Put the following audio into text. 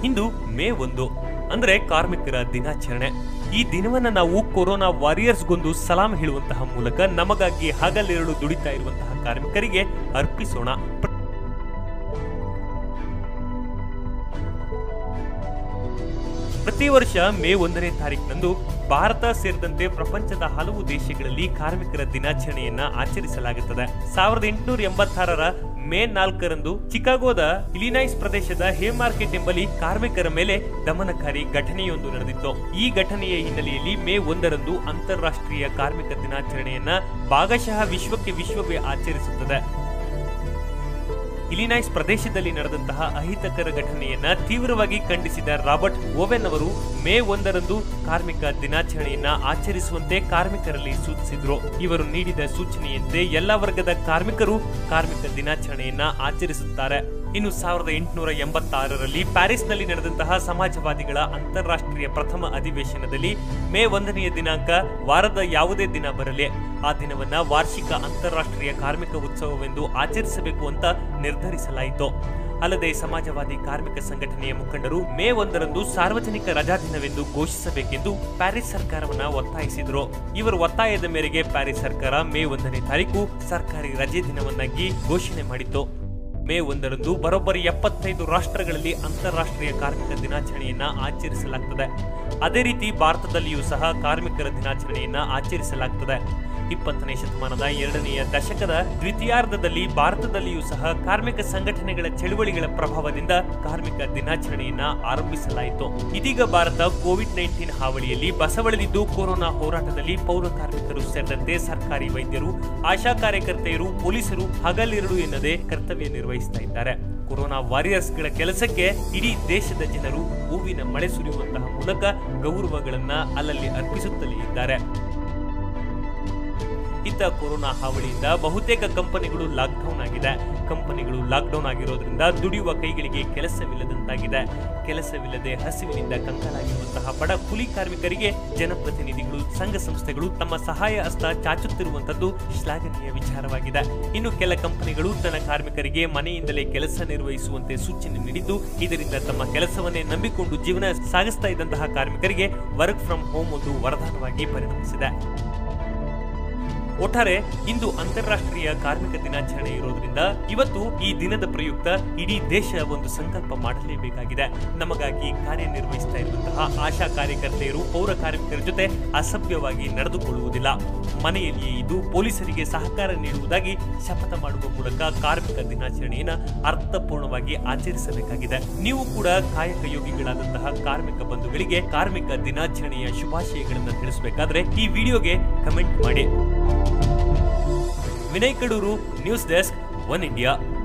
ಇಂದು ಮೇ ಒಂದು ಅಂದ್ರೆ ಕಾರ್ಮಿಕರ ದಿನಾಚರಣೆ ಈ ದಿನವನ್ನ ನಾವು ಕೊರೋನಾ ವಾರಿಯರ್ಸ್ಗೊಂದು ಸಲಾಂ ಹೇಳುವಂತಹ ಮೂಲಕ ನಮಗಾಗಿ ಹಗಲಿರುಳು ದುಡಿತಾ ಇರುವಂತಹ ಕಾರ್ಮಿಕರಿಗೆ ಅರ್ಪಿಸೋಣ ಪ್ರತಿ ವರ್ಷ ಮೇ ಒಂದನೇ ತಾರೀಕಿನಂದು ಭಾರತ ಸೇರಿದಂತೆ ಪ್ರಪಂಚದ ಹಲವು ದೇಶಗಳಲ್ಲಿ ಕಾರ್ಮಿಕರ ದಿನಾಚರಣೆಯನ್ನ ಆಚರಿಸಲಾಗುತ್ತದೆ ಸಾವಿರದ ಎಂಟುನೂರ ಎಂಬತ್ತಾರರ ಮೇ ನಾಲ್ಕರಂದು ಚಿಕಾಗೋದ ಇಲಿನಾಯ್ಸ್ ಪ್ರದೇಶದ ಹೇ ಮಾರ್ಕೆಟ್ ಎಂಬಲ್ಲಿ ಕಾರ್ಮಿಕರ ಮೇಲೆ ದಮನಕಾರಿ ಘಟನೆಯೊಂದು ನಡೆದಿತ್ತು ಈ ಘಟನೆಯ ಹಿನ್ನೆಲೆಯಲ್ಲಿ ಮೇ ಒಂದರಂದು ಅಂತಾರಾಷ್ಟ್ರೀಯ ಕಾರ್ಮಿಕ ದಿನಾಚರಣೆಯನ್ನ ಭಾಗಶಃ ವಿಶ್ವಕ್ಕೆ ವಿಶ್ವವೇ ಆಚರಿಸುತ್ತದೆ ಇಲಿನಾಯ್ಸ್ ಪ್ರದೇಶದಲ್ಲಿ ನಡೆದಂತಹ ಅಹಿತಕರ ಘಟನೆಯನ್ನ ತೀವ್ರವಾಗಿ ಖಂಡಿಸಿದ ರಾಬರ್ಟ್ ಓವೆನ್ ಅವರು ಮೇ ಒಂದರಂದು ಕಾರ್ಮಿಕ ದಿನಾಚರಣೆಯನ್ನ ಆಚರಿಸುವಂತೆ ಕಾರ್ಮಿಕರಲ್ಲಿ ಸೂಚಿಸಿದ್ರು ಇವರು ನೀಡಿದ ಸೂಚನೆಯಂತೆ ಎಲ್ಲ ವರ್ಗದ ಕಾರ್ಮಿಕರು ಕಾರ್ಮಿಕ ದಿನಾಚರಣೆಯನ್ನ ಆಚರಿಸುತ್ತಾರೆ ಇನ್ನು ಸಾವಿರದ ಎಂಟುನೂರ ಎಂಬತ್ತಾರರಲ್ಲಿ ಪ್ಯಾರಿಸ್ನಲ್ಲಿ ನಡೆದಂತಹ ಸಮಾಜವಾದಿಗಳ ಅಂತಾರಾಷ್ಟ್ರೀಯ ಪ್ರಥಮ ಅಧಿವೇಶನದಲ್ಲಿ ಮೇ ಒಂದನೆಯ ದಿನಾಂಕ ವಾರದ ಯಾವುದೇ ದಿನ ಬರಲಿ ಆ ದಿನವನ್ನ ವಾರ್ಷಿಕ ಅಂತಾರಾಷ್ಟ್ರೀಯ ಕಾರ್ಮಿಕ ಉತ್ಸವವೆಂದು ಆಚರಿಸಬೇಕು ಅಂತ ನಿರ್ಧರಿಸಲಾಯಿತು ಅಲ್ಲದೆ ಸಮಾಜವಾದಿ ಕಾರ್ಮಿಕ ಸಂಘಟನೆಯ ಮುಖಂಡರು ಮೇ ಒಂದರಂದು ಸಾರ್ವಜನಿಕ ರಜಾದಿನವೆಂದು ಘೋಷಿಸಬೇಕೆಂದು ಪ್ಯಾರಿಸ್ ಸರ್ಕಾರವನ್ನ ಒತ್ತಾಯಿಸಿದರು ಇವರ ಒತ್ತಾಯದ ಮೇರೆಗೆ ಪ್ಯಾರಿಸ್ ಸರ್ಕಾರ ಮೇ ಒಂದನೇ ತಾರೀಕು ಸರ್ಕಾರಿ ರಜೆ ದಿನವನ್ನಾಗಿ ಘೋಷಣೆ ಮಾಡಿತ್ತು ಮೇ ಒಂದರಂದು ಬರೋಬ್ಬರಿ ಎಪ್ಪತ್ತೈದು ರಾಷ್ಟ್ರಗಳಲ್ಲಿ ಅಂತಾರಾಷ್ಟ್ರೀಯ ಕಾರ್ಮಿಕ ದಿನಾಚರಣೆಯನ್ನ ಆಚರಿಸಲಾಗ್ತದೆ ಅದೇ ರೀತಿ ಭಾರತದಲ್ಲಿಯೂ ಸಹ ಕಾರ್ಮಿಕರ ದಿನಾಚರಣೆಯನ್ನ ಆಚರಿಸಲಾಗ್ತದೆ ಇಪ್ಪತ್ತನೇ ಶತಮಾನದ ಎರಡನೆಯ ದಶಕದ ದ್ವಿತೀಯಾರ್ಧದಲ್ಲಿ ಭಾರತದಲ್ಲಿಯೂ ಸಹ ಕಾರ್ಮಿಕ ಸಂಘಟನೆಗಳ ಚಳುವಳಿಗಳ ಪ್ರಭಾವದಿಂದ ಕಾರ್ಮಿಕ ದಿನಾಚರಣೆಯನ್ನ ಆರಂಭಿಸಲಾಯಿತು ಇದೀಗ ಭಾರತ ಕೋವಿಡ್ ನೈನ್ಟೀನ್ ಹಾವಳಿಯಲ್ಲಿ ಬಸವಳಿದಿದ್ದು ಕೊರೋನಾ ಹೋರಾಟದಲ್ಲಿ ಪೌರ ಕಾರ್ಮಿಕರು ಸೇರಿದಂತೆ ಸರ್ಕಾರಿ ವೈದ್ಯರು ಆಶಾ ಕಾರ್ಯಕರ್ತೆಯರು ಪೊಲೀಸರು ಹಗಲಿರುಳು ಎನ್ನದೆ ಕರ್ತವ್ಯ ನಿರ್ವಹಿಸ್ತಾ ಇದ್ದಾರೆ ಕೊರೋನಾ ವಾರಿಯರ್ಸ್ಗಳ ಕೆಲಸಕ್ಕೆ ಇಡೀ ದೇಶದ ಜನರು ಹೂವಿನ ಮಳೆ ಸುರಿಯುವಂತಹ ಮೂಲಕ ಗೌರವಗಳನ್ನ ಅಲ್ಲಲ್ಲಿ ಅರ್ಪಿಸುತ್ತಲೇ ಇದ್ದಾರೆ ಇತ್ತ ಕೊರೋನಾ ಹಾವಳಿಯಿಂದ ಬಹುತೇಕ ಕಂಪನಿಗಳು ಲಾಕ್ಡೌನ್ ಆಗಿದೆ ಕಂಪನಿಗಳು ಲಾಕ್ಡೌನ್ ಆಗಿರೋದ್ರಿಂದ ದುಡಿಯುವ ಕೈಗಳಿಗೆ ಕೆಲಸವಿಲ್ಲದಂತಾಗಿದೆ ಕೆಲಸವಿಲ್ಲದೆ ಹಸಿವಿನಿಂದ ಕಂಗಾಲಾಗಿರುವಂತಹ ಬಡ ಕೂಲಿ ಕಾರ್ಮಿಕರಿಗೆ ಜನಪ್ರತಿನಿಧಿಗಳು ಸಂಘ ಸಂಸ್ಥೆಗಳು ತಮ್ಮ ಸಹಾಯ ಹಸ್ತ ಚಾಚುತ್ತಿರುವಂತದ್ದು ಶ್ಲಾಘನೀಯ ವಿಚಾರವಾಗಿದೆ ಇನ್ನು ಕೆಲ ಕಂಪನಿಗಳು ತನ್ನ ಕಾರ್ಮಿಕರಿಗೆ ಮನೆಯಿಂದಲೇ ಕೆಲಸ ನಿರ್ವಹಿಸುವಂತೆ ಸೂಚನೆ ನೀಡಿದ್ದು ಇದರಿಂದ ತಮ್ಮ ಕೆಲಸವನ್ನೇ ನಂಬಿಕೊಂಡು ಜೀವನ ಸಾಗಿಸ್ತಾ ಇದ್ದಂತಹ ಕಾರ್ಮಿಕರಿಗೆ ವರ್ಕ್ ಫ್ರಮ್ ಹೋಮ್ ಒಂದು ವರದಾನವಾಗಿ ಪರಿಣಮಿಸಿದೆ ಒಟ್ಟಾರೆ ಇಂದು ಅಂತಾರಾಷ್ಟ್ರೀಯ ಕಾರ್ಮಿಕ ದಿನಾಚರಣೆ ಇರೋದ್ರಿಂದ ಇವತ್ತು ಈ ದಿನದ ಪ್ರಯುಕ್ತ ಇಡೀ ದೇಶ ಒಂದು ಸಂಕಲ್ಪ ಮಾಡಲೇಬೇಕಾಗಿದೆ ನಮಗಾಗಿ ಕಾರ್ಯನಿರ್ವಹಿಸ್ತಾ ಇರುವಂತಹ ಆಶಾ ಕಾರ್ಯಕರ್ತೆಯರು ಪೌರ ಕಾರ್ಮಿಕರ ಜೊತೆ ಅಸಭ್ಯವಾಗಿ ನಡೆದುಕೊಳ್ಳುವುದಿಲ್ಲ ಮನೆಯಲ್ಲಿಯೇ ಇದು ಪೊಲೀಸರಿಗೆ ಸಹಕಾರ ನೀಡುವುದಾಗಿ ಶಪಥ ಮಾಡುವ ಮೂಲಕ ಕಾರ್ಮಿಕ ದಿನಾಚರಣೆಯನ್ನ ಅರ್ಥಪೂರ್ಣವಾಗಿ ಆಚರಿಸಬೇಕಾಗಿದೆ ನೀವು ಕೂಡ ಕಾಯಕ ಯೋಗಿಗಳಾದಂತಹ ಕಾರ್ಮಿಕ ಬಂಧುಗಳಿಗೆ ಕಾರ್ಮಿಕ ದಿನಾಚರಣೆಯ ಶುಭಾಶಯಗಳನ್ನು ತಿಳಿಸಬೇಕಾದ್ರೆ ಈ ವಿಡಿಯೋಗೆ ಕಮೆಂಟ್ ಮಾಡಿ Vinay Kadur news desk One India